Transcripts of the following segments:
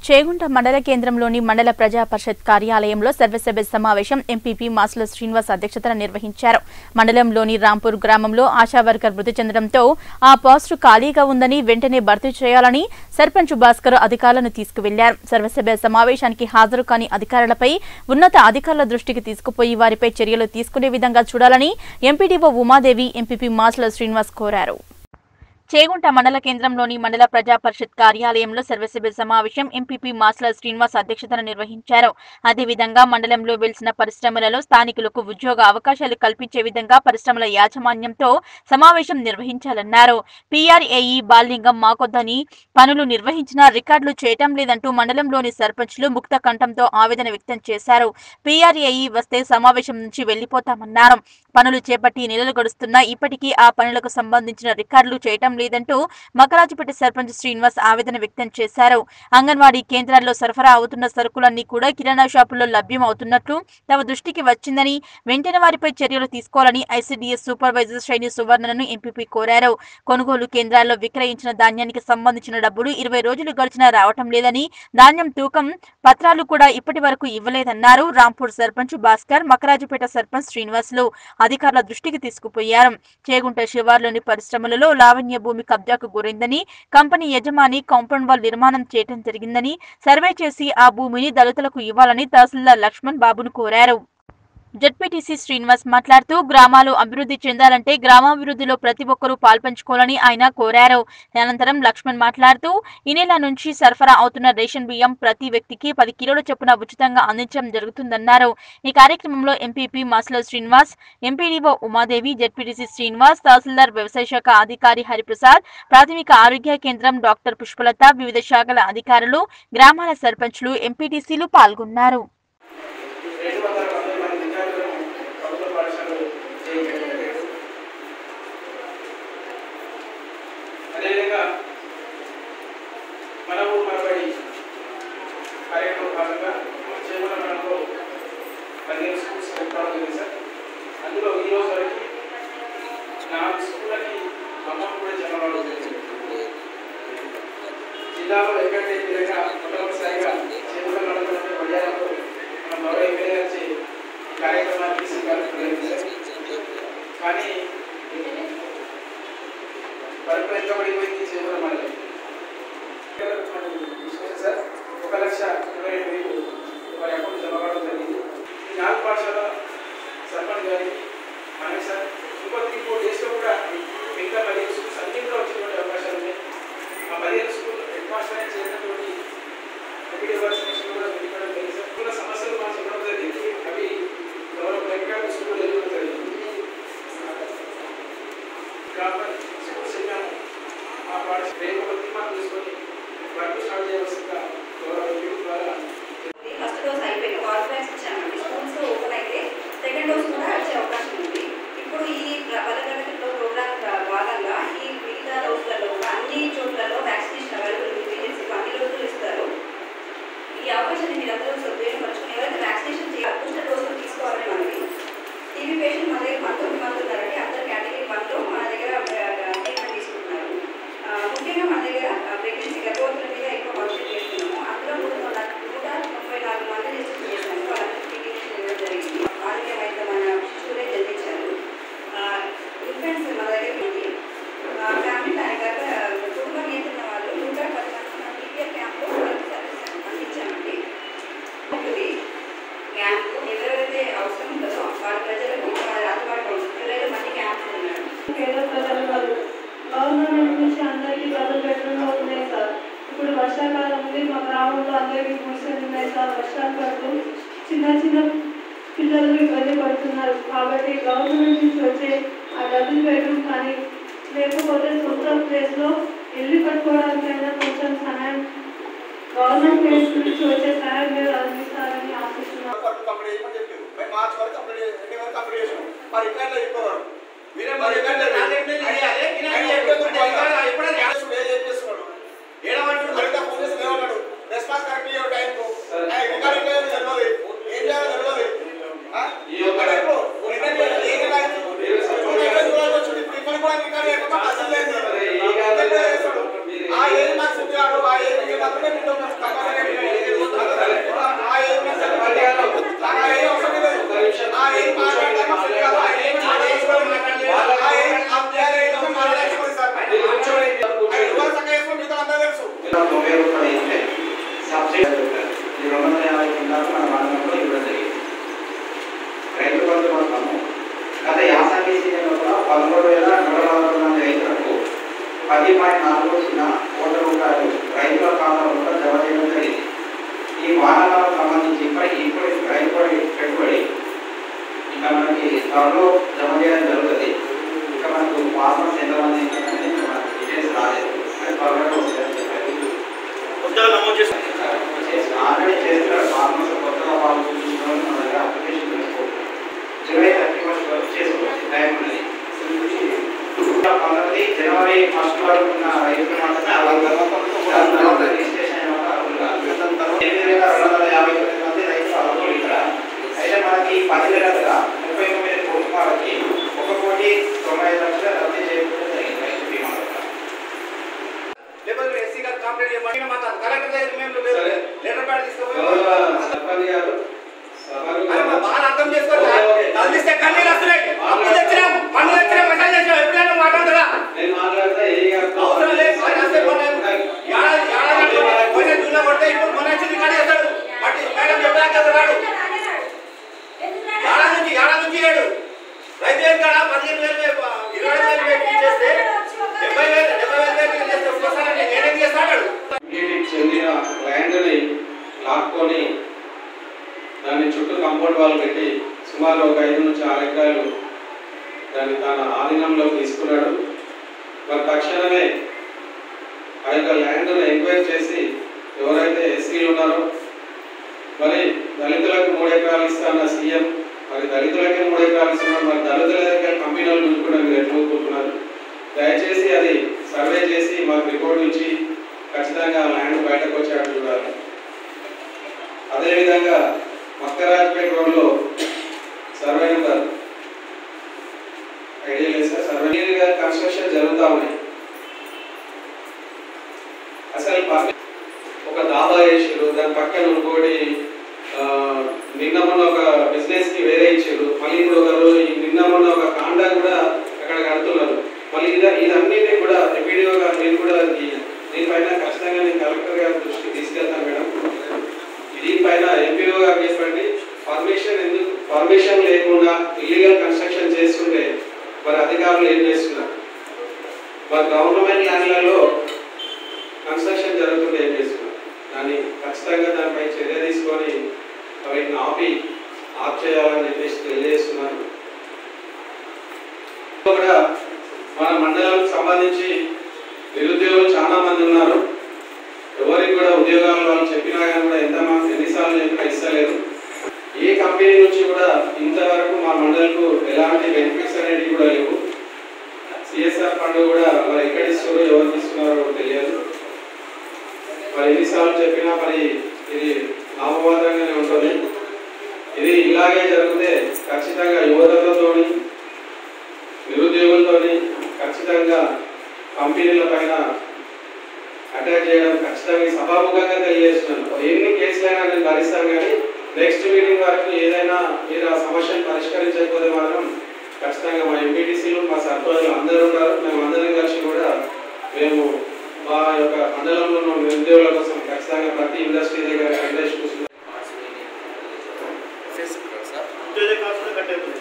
చేగుంట మండల కేంద్రంలోని మండల ప్రజా పరిషత్ కార్యాలయంలో సర్వసభ్య సమావేశం ఎంపీపీ మాసుల శ్రీనివాస్ అధ్యక్షతన నిర్వహించారు మండలంలోని రాంపూర్ గ్రామంలో ఆశా వర్కర్ మృతి చెందడంతో ఆ పోస్టు ఖాళీగా ఉందని వెంటనే భర్తీ చేయాలని సర్పంచ్ భాస్కర్ అధికారులను తీసుకువెళ్లారు సర్వసభ్య సమావేశానికి హాజరు కాని అధికారులపై ఉన్నత అధికారుల దృష్టికి తీసుకుపోయి వారిపై చర్యలు తీసుకునే విధంగా చూడాలని ఎంపీడీఓ ఉమాదేవి ఎంపీపీ మాసుల శ్రీనివాస్ కోరారు చేగుంట మండల కేంద్రంలోని మండల ప్రజా పరిషత్ కార్యాలయంలో సర్వసభ్య సమావేశం ఎంపీపీ మాస్ల శ్రీనివాస్ అధ్యక్షతన నిర్వహించారు అదేవిధంగా మండలంలో వెలిసిన పరిశ్రమలలో స్థానికులకు ఉద్యోగ అవకాశాలు కల్పించే విధంగా పరిశ్రమల యాజమాన్యంతో సమావేశం నిర్వహించాలన్నారు పీఆర్ఏఈ బాలింగం మాకొద్దని పనులు నిర్వహించినా రికార్డులు చేయటం లేదంటూ మండలంలోని సర్పంచ్లు ముక్త కంఠంతో ఆవేదన వ్యక్తం చేశారు పీఆర్ఏఈ వస్తే సమావేశం నుంచి వెళ్లిపోతామన్నారు పనులు చేపట్టి నెలలు గడుస్తున్నా ఇప్పటికీ ఆ పనులకు సంబంధించిన రికార్డులు చేయటం లేదంటూ మకరాజుపేట సర్పంచ్ శ్రీనివాస్ ఆవేదన వ్యక్తం చేశారు అంగన్వాడీ కేంద్రాల్లో సరఫరా అవుతున్న సరుకులన్నీ కూడా కిరాణా షాపుల్లో లభ్యం అవుతున్నట్లు తమ దృష్టికి వచ్చిందని వెంటనే వారిపై చర్యలు తీసుకోవాలని ఐసీడీఎస్ సూపర్వైజర్ శ్రేణి సువర్ణను ఎంపీపీ కోరారు కొనుగోలు కేంద్రాల్లో విక్రయించిన ధాన్యానికి సంబంధించిన డబ్బులు ఇరవై రోజులు గడిచినా రావటం లేదని ధాన్యం తూకం పత్రాలు కూడా ఇప్పటి వరకు ఇవ్వలేదన్నారు రాంపూర్ సర్పంచ్ భాస్కర్ మకరాజుపేట సర్పంచ్ శ్రీనివాసులు అధికారుల దృష్టికి తీసుకుపోయారు చేగుంట శివార్లోని పరిశ్రమలలో లావణ్య భూమి కబ్జాకు గురైందని కంపెనీ యజమాని కాంపౌండ్ వాల్ నిర్మాణం చేయడం జరిగిందని సర్వే చేసి ఆ భూమిని దళితులకు ఇవ్వాలని తహసీల్దార్ లక్ష్మణ్ బాబును కోరారు జడ్పీటీసీ శ్రీనివాస్ మాట్లాడుతూ గ్రామాలు అభివృద్ధి చెందాలంటే గ్రామాభివృద్ధిలో ప్రతి ఒక్కరూ పాల్పంచుకోవాలని ఆయన కోరారు అనంతరం లక్ష్మణ్ మాట్లాడుతూ ఈ నెల నుంచి సరఫరా అవుతున్న రేషన్ బియ్యం ప్రతి వ్యక్తికి పది కిలోల చొప్పున ఉచితంగా అందించడం జరుగుతుందన్నారు ఈ కార్యక్రమంలో ఎంపీపీ మాస్లో శ్రీనివాస్ ఎంపీడీఓ ఉమాదేవి జడ్పీటీసీ శ్రీనివాస్ తహసీల్దార్ వ్యవసాయ శాఖ అధికారి హరిప్రసాద్ ప్రాథమిక ఆరోగ్య కేంద్రం డాక్టర్ పుష్పలత వివిధ శాఖల అధికారులు గ్రామాల సర్పంచ్లు ఎంపీటీసీలు పాల్గొన్నారు రెండు వందల పంతొమ్మిది మంది విద్యార్థులను ప్రభుత్వ పాఠశాలలు చేయించడం అదేవిధంగా మన ఊరు మనబడి కార్యక్రమం భాగంగా చేపల మండలంలో పదిహేను స్కూల్స్ ఏర్పాటు జరిగింది సార్ అందులో ఈ రోజు వరకు నాలుగు స్కూళ్ళకి అమౌంట్ కూడా జమ అవ్వడం జరిగింది జిల్లాలో ఎక్కడ లేని విధంగా మొట్టమొదటిసారిగా చేపల మండలంలో వడియాలతో మన గౌరవ ఎమ్మెల్యే వచ్చి ఈ కార్యక్రమానికి శ్రీకారం కానీ వరకు ఎంత పడిపోయింది చేపల మండలం సార్ ఒక లక్ష ఇరవై ఏడు వేలు వారి అకౌంట్ జమ కావడం జరిగింది ఈ నాలుగు పాఠశాల సర్పంచ్ గారికి మనకి సార్ ఇంకో త్రీ ఫోర్ డేస్లో కూడా మిగతా పదిహేను స్కూల్స్ అన్ని కూడా వచ్చేటువంటి అవకాశాలు ఉన్నాయి ఆ పదిహేను స్కూల్ హెడ్ మాస్టర్ అని చేసినటువంటి ఎంపీడీ వ్యాక్సినేషన్ కూడా పెట్టడం జరిగింది సార్ ఉన్న సమస్యలు మనం చెప్పడం జరిగింది అవి గౌరవ కలెక్టర్ స్కూల్ వెళ్ళడం జరిగింది కాబట్టి స్కూల్స్ వెళ్ళాము ఆ పాఠశాల రేపు ఒక తీర్మానం తీసుకొని వర్క్ స్టార్ట్ చేయవలసిందిగా గౌరవ ఎంపీ ద్వారా ఫస్ట్ డోస్ అయిపోయి వాల్ బ్యాగ్స్ ఇచ్చామండి స్కూల్స్ ఓపెన్ అయితే సెకండ్ డోస్ కూడా వచ్చే అవకాశం ఉంది ఇప్పుడు ఈ పదతరగతిలో ప్రోగ్రామ్ భాగంగా ఈ మిగతా రోజులలో కూడా అన్ని చోట్లలో వ్యాక్సినేషన్ అవైలబుల్ ఉంది ఏజెన్సీకి అన్ని రోజులు ఇస్తారు ఈ అవకాశాన్ని మీరు అందరూ ఉపయోగపరచుకుని ఎవరైతే వ్యాక్సినేషన్ చేయాలి బూస్టర్ డోసులు తీసుకోవాలని మనకి టీబీ పేషెంట్ మన దగ్గర పంతొమ్మిది మంది ఉన్నారండి అందరు కేటగిరీ వన్లో మన దగ్గర ట్రీట్మెంట్ తీసుకుంటున్నారు ఆ, ముఖ్యంగా మన దగ్గర ప్రెగ్నెన్సీ గర్భవతుల మీద ఎక్కువ కాన్సన్ట్రేట్ చేస్తున్నాము అందులో మూడు వందల నూట ముప్పై నాలుగు మంది రిజిస్టర్ చేశాము వాళ్ళందరికీ టీబీ ఇవ్వడం జరిగింది ఆరోగ్యమైన మన శిశువులే జన్మించారు ఇన్ఫెంట్స్ మన దగ్గర ఉంది ఫ్యామిలీ ప్లాన్ గర్భ కుటుంబ నియంత్రణ వాళ్ళు నూట పది మంది మన టీపీఆర్ క్యాంప్లో హెల్త్ సర్వీస్ అందించామండి ఉంటుంది క్యాంపు ఎవరెవరైతే అవసరం ఉంటుందో వాళ్ళ ప్రజలకు వాళ్ళ అందుబాటులో ఉంటుంది పిల్లలు మంది క్యాంపులు ఉన్నారు పేద ప్రజలు వాళ్ళు గవర్నమెంట్ నుంచి అందరికీ డబుల్ బెడ్రూమ్లో ఉన్నాయి సార్ ఇప్పుడు వర్షాకాలం ఉంది మా గ్రామంలో అందరికీ గుడిసెలు ఉన్నాయి సార్ వర్షాలు పడుతూ చిన్న చిన్న పిల్లలు ఇబ్బంది పడుతున్నారు కాబట్టి గవర్నమెంట్ నుంచి వచ్చే ఆ డబుల్ బెడ్రూమ్ కానీ లేకపోతే సొంత ప్లేస్లో ఇల్లు కట్టుకోవడానికైనా కొంచెం సహాయం గవర్నమెంట్ ప్లేస్ నుంచి వచ్చే సహాయం మీరు అందిస్తారని ఆశిస్తున్నాను వరకు కంప్లీట్ చేయమని చెప్పారు మరి మార్చ్ వరకు కంప్లీట్ ఎన్ని వరకు కంప్లీట్ చేసాం మరి ఇక్కడ చెప్పేవారు మీరే మరి ఇక్కడ రెస్పాన్స్ కరెక్ట్ ఇవ్వడం టైంకు రికార్డింగ్ తెలియదు ఏం చేయాలో తెలియదు ఆ? ఇక్కడ ఇప్పుడు ఏంటంటే ఏం ఇలా అయింది? చూడు, ఎక్కడ చూడాల్సి వచ్చింది. ఇప్పుడు ఇక్కడ కూడా రికార్డ్ చేయకుండా అసలు లేదు. ఎందుకంటే ఆ ఏజ్ మాకు చెప్పాడు ఆ ఏజ్ మాత్రమే త్వరలో జమ చేయడం జరుగుతుంది ఇంకా మనకు ఫార్మర్స్ ఎంతమంది అనేది మనకు డీటెయిల్స్ రాలేదు కానీ త్వరగా వస్తాయని చెప్పారు కొత్తగా నమోదు చేసి ఆల్రెడీ చేస్తున్నారు ఫార్మర్స్ కొత్తగా ఫార్మ్ చూపించిన వాళ్ళు మన దగ్గర అప్లికేషన్ చేసుకోవచ్చు జూలై థర్టీ ఫస్ట్ వరకు చేసుకోవచ్చు టైం ఉన్నది పంతొమ్మిది జనవరి ఫస్ట్ వరకు ఉన్న రైతులు మాత్రమే అలా దాని తర్వాత రిజిస్ట్రేషన్ అయిన వాళ్ళు అర్హులు కాదు. దాని తర్వాత ఎనిమిది వేల రెండు వందల యాభై తొమ్మిది మంది రైతులు అర్హులు ఇక్కడ అయితే మనకి పది వేల ముప్పై తొమ్మిది కోట్ల వాళ్ళకి ఒక కోటి తొంభై ఐదు లక్షల రద్దు చేయడం జరిగింది రైతు బీమా ద్వారా. లేకపోతే ఎస్సీ గారు కంప్లైంట్ చేయమని మాకు కలెక్టర్ దగ్గర మేము సరే. లెటర్ ప్యాడ్ తీసుకుపోయి గౌరవ సర్పంచ్ గారు సభకు అరే మా బాగా అర్థం చేసుకోవాలి కదిలిస్తే కన్నీళ్ళు వస్తున్నాయి అప్పు తెచ్చినాం పన్ను తెచ్చినాం మెసేజ్ తెచ్చినాం ఎప్పుడైనా మాట్లాడదా నేను మాట్లాడితే ఏ గారితో అవసరం లేదు ఆయన వస్తే మొన్న ఏడాది ఏడాది పోయిన జూన్లో కొడితే ఇప్పుడు మొన్న వచ్చి రికార్డు చేస్తాడు బట్టి మేడం చెప్పాక కదా రాడు ఏడాది నుంచి ఏడాది నుంచి లేడు రైతు వేలు కాడ పదిహేను వేలు వే- ఇరవై ఐదు వేలు పెట్టి చేస్తే డెబ్బై వేలు డెబ్బై వేలు పెట్టి చేస్తే ఒక్కోసారి అంటే నేనేం చేస్తాడు ఇంటికి చెందిన ల్యాండ్ని లాక్కొని దాన్ని చుట్టూ కంపౌండ్ వాల్ పెట్టి సుమారు ఒక ఐదు నుంచి ఆరు ఎకరాలు దాన్ని తన ఆధీనంలో తీసుకున్నాడు మరి తక్షణమే ఆ యొక్క ల్యాండ్ను ఎంక్వైరీ చేసి ఎవరైతే ఎస్సీలు ఉన్నారో మరి దళితులకు మూడు ఎకరాలు ఇస్తాన్న సీఎం మరి దళితులకే మూడు ఎకరాలు ఇస్తున్నారు మరి దళితుల దగ్గర కంపెనీలు నుంచుకుంటే మీరు ఎట్లా ఊరుకుంటున్నారు దయచేసి అది సర్వే చేసి మాకు రిపోర్ట్ ఇచ్చి ఖచ్చితంగా ఆ ల్యాండ్ బయటకు వచ్చేట్టు చూడాలి అదేవిధంగా మక్కరాజ్పేట రోడ్లో సర్వే నెంబర్ ఐడియా లేదు సార్ సర్వే కన్స్ట్రక్షన్ జరుగుతూ ఉన్నాయి అసలు పర్మి- ఒక దాబా వేసారు దాని పక్కన ఇంకోటి ఆ, నిన్న మొన్న ఒక బిజినెస్ కి వేరే ఇచ్చారు మళ్ళీ ఇప్పుడు ఒక రోజు ఈ నిన్న మొన్న ఒక కాండా కూడా అక్కడ కడుతున్నారు మళ్ళీ ఇది ఇదన్నిటిని కూడా ఎంపీడీఓ గారు నేను కూడా ఈ- దీనిపైన ఖచ్చితంగా నేను కలెక్టర్ గారి దృష్టికి తీసుకెళ్తాను మేడం దీనిపైన ఎంపీఓ గారు చెప్పండి పర్మిషన్ ఎందుకు పర్మిషన్ లేకుండా ఇల్లీగల్ కన్స్ట్రక్షన్ చేస్తుంటే మరి అధికారులు ఏం చేస్తున్నారు మరి గవర్నమెంట్ ల్యాండ్లలో కన్స్ట్రక్షన్ జరుగుతుంటే ఏం చేస్తున్నారు దాన్ని ఖచ్చితంగా దానిపై చర్య తీసుకొని వాటిని ఆపి ఆఫ్ చేయాలని చెప్పేసి తెలియజేస్తున్నాను కూడా మన మండలానికి సంబంధించి నిరుద్యోగులు చాలా మంది ఉన్నారు ఎవరికి కూడా ఉద్యోగాలు వాళ్ళు చెప్పినా కానీ కూడా ఎంత మంది ఎన్నిసార్లు చెప్పినా ఇస్తలేదు ఏ కంపెనీ నుంచి కూడా ఇంతవరకు మా మండలకు ఎలాంటి బెనిఫిట్స్ అనేవి కూడా లేవు సిఎస్ఆర్ ఫండ్ కూడా మరి ఎక్కడ ఇస్తారో ఎవరికి ఇస్తున్నారో కూడా తెలియదు మరి ఎన్నిసార్లు చెప్పినా మరి ఇది లాభవంతంగానే ఉంటుంది ఇది ఇలాగే జరిగితే ఖచ్చితంగా యువతలతోని నిరుద్యోగులతోని ఖచ్చితంగా కంపెనీల పైన అటాక్ చేయడం ఖచ్చితంగా ఈ సభాముఖంగా తెలియజేస్తున్నాను ఎన్ని కేసులైనా నేను భరిస్తాను కానీ నెక్స్ట్ మీటింగ్ వరకు ఏదైనా మీరు ఆ సమస్యను పరిష్కరించకపోతే మాత్రం ఖచ్చితంగా మా ఎంపీటీసీలు మా సర్పంచులు అందరూ ఉన్నారు మేము అందరం కలిసి కూడా మేము మా యొక్క మండలంలో ఉన్న నిరుద్యోగుల కోసం ఖచ్చితంగా ప్రతి ఇండస్ట్రీ దగ్గర కంటెస్ట్ కూర్చున్నాం ఉద్యోగ కాకుండా కట్టేది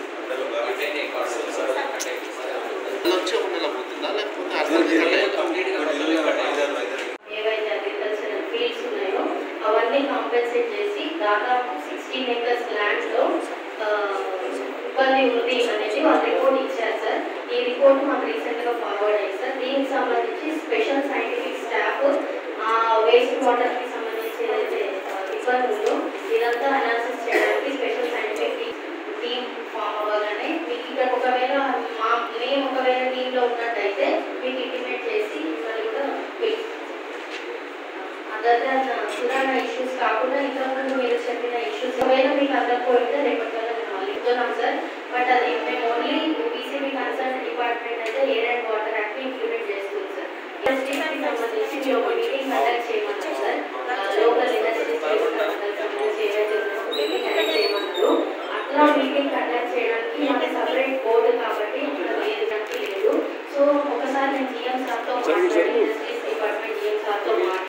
ఏవైతే అగ్రికల్చరల్ ఫీల్డ్స్ ఉన్నాయో అవన్నీ కాంపెన్సేట్ చేసి దాదాపు సిక్స్టీన్ ఎకర్స్ ల్యాండ్లో ఇబ్బంది ఉంది అనేది వాళ్ళు రిపోర్ట్ ఇచ్చారు సార్ ఈ రిపోర్ట్ మాకు రీసెంట్గా ఫార్వర్డ్ అయ్యింది సార్ దీనికి సంబంధించి స్పెషల్ సైంటిఫిక్ స్టాఫ్ వేస్ట్ వాటర్కి సంబంధించి ఏదైతే ఆ, ఇబ్బంది ఉందో ఇదంతా అనాలిసిస్ చేయడానికి స్పెషల్ సైంటిఫిక్ టీమ్ ఫామ్ అవ్వాలని మీకు ఇక్కడ ఒకవేళ మా మేము ఒకవేళ టీంలో ఉన్నట్టయితే మీకు ఇంటిమేట్ చేసి మిమ్మల్ని కూడా పిలుస్తాం అదర్ దాన్ పురాణ ఇష్యూస్ కాకుండా ఇంతకుముందు మీరు చెప్పిన ఇష్యూస్ ఒకవేళ మీకు అందకపోతే రేపటి వల్ల మేము మళ్ళీ ఇస్తున్నాం సార్ బట్ అది మేము ఓన్లీ బీసీబీ కన్సర్న్ డిపార్ట్మెంట్ అయితే air and water act implement చేస్తుంది సార్ ఇండస్ట్రీస్కి సంబంధించి మీరు ఒక మీటింగ్ కండక్ట్ చేయమన్నారు సార్ లోకల్ ఇండస్ట్రీస్ సంబంధించి ఏదైతే ఉన్నాయో మీటింగ్ కండక్ట్ చేయమన్నారు అట్లా మీటింగ్ కండక్ట్ చేయడానికి మాకు సపరేట్ బోర్డు కాబట్టి అట్లా వేయడానికి లేదు సో ఒకసారి నేను జిఎం సార్తో మాట్లాడి ఇండస్ట్రీస్ డిపార్ట్మెంట్ జిఎం సార్తో మాట్లాడి